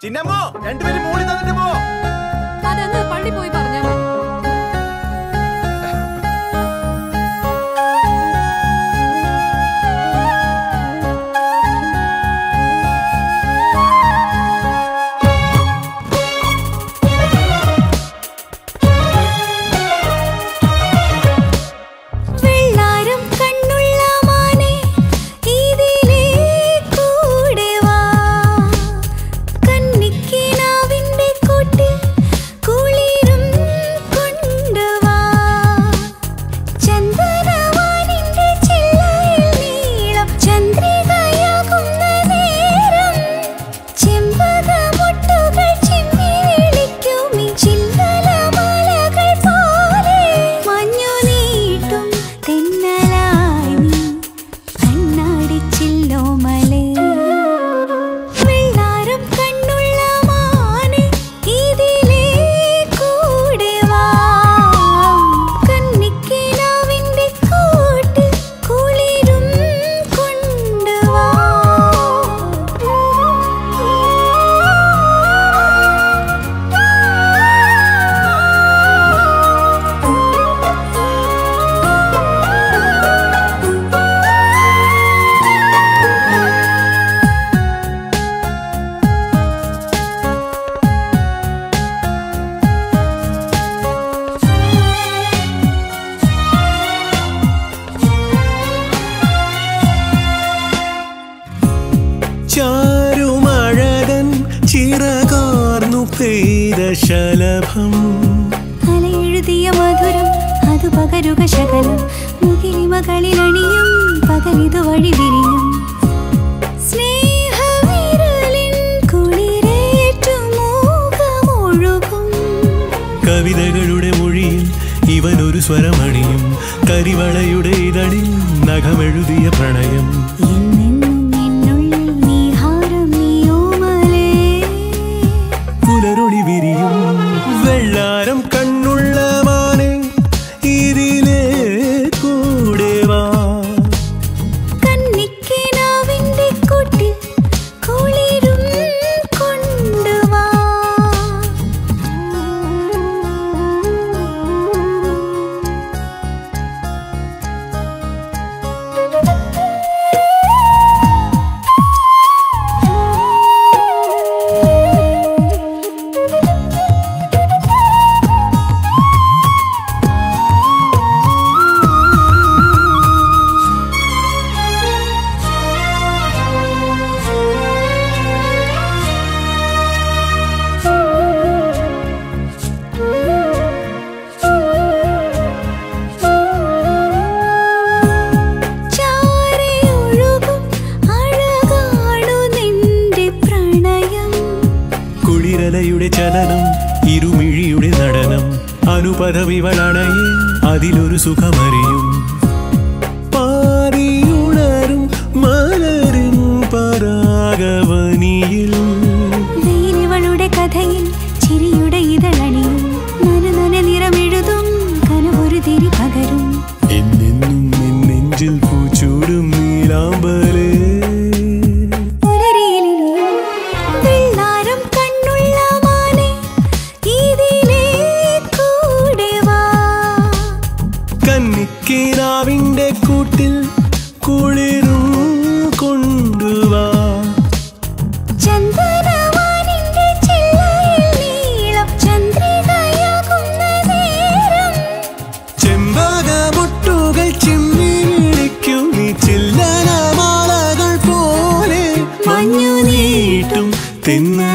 ചിന്നമ്മോ രണ്ടുപേരും മൂടി തന്നിട്ട് പോ അതങ്ങ് പള്ളി പോയി പറഞ്ഞാ മതി വെള്ളാരം കണ്ണുള്ള മാനേ ഇതിലേ കൂടെ വാ കന്നിക്കിനാവിന്റെ കൂട്ടിൽ കുളിരും കൊണ്ടുവാ ചന്ദനവാനിന്റെ ചില്ലയിൽ നീളം ചന്ദ്രികയാകുന്ന നേരം ചെമ്പകമൊട്ടുകൾ ചിമ്മി വിളിക്കുമി ചിന്തലമാലകൾ പോലെ മഞ്ഞു നീട്ടും തെന്നലായി നീ കണ്ണാടിച്ചില്ലോ മലേ വെള്ളാരം കണ്ണുള്ള മാനെ ഇതിലേ കൂടെ വാ കന്നിക്കിനാവിന്റെ കൂട്ടിൽ കുളിരും കൊണ്ടുവാ ചാരുമഴകൻ ചിറകാർന്നു പെയ്ത ശലഭം അലയെഴുതിയ മധുരം അത് പകരുക ശകലം മുകിലിമകളിൽ അണിയും പകലിതു വഴി വിരിയും സ്നേഹവിരലിൻ കുളിരേറ്റു മൂകമൊഴുകും കവിതകളുടെ മൊഴിയിൽ ഇവനൊരു സ്വരമണിയും കരിവളയുടെ ഇതളിൽ നഖമെഴുതിയ പ്രണയം എന്നെന്നും എന്നുള്ളിൽ നീഹാരം നീയോമലേ പുലരൊളി വിരിയും വെള്ളാരം കണ്ണുള്ള മാനെ ഇതിലേ കൂടെ വാ കന്നിക്കിനാവിന്റെ കൂട്ടിൽ കുളിരും കൊണ്ടുവാ ചാരയൊഴുകും അഴകാണു നിന്റെ പ്രണയം കുളിരലയുടെ ചലനം ഇരുമിഴിയുടെ നടനം അനുപദവിവളണയെ അതിലൊരു സുഖമറിയും പാറിയുണരും മലരിൻ പരാഗവനിയിൽ വെയിലിവളുടെ കഥയിൽ ചിരിയുടെ ഇതളണിയും നന നന നിറമെഴുതും കനവൊരു തിരി പകരും എന്നെന്നും നിൻ നെഞ്ചിൽ പൂച്ചൂടും നീലാമ്പലേ പുലരിയിലിനിയും വെള്ളാരം കണ്ണുള്ള മാനെ ഇതിലേ കൂടെ വാ കന്നിക്കിനാവിന്റെ കൂട്ടിൽ കുളിരും കൊണ്ടുവാ ചന്ദനവാനിന്റെ ചില്ലയിൽ നീളം ചന്ദ്രികയാകുന്ന നേരം ചെമ്പകമൊട്ടുകൾ ചിമ്മി വിളിക്കും നീ ചില്ലനമാലകൾ പോലെ മഞ്ഞു നീട്ടും തെന്നൽ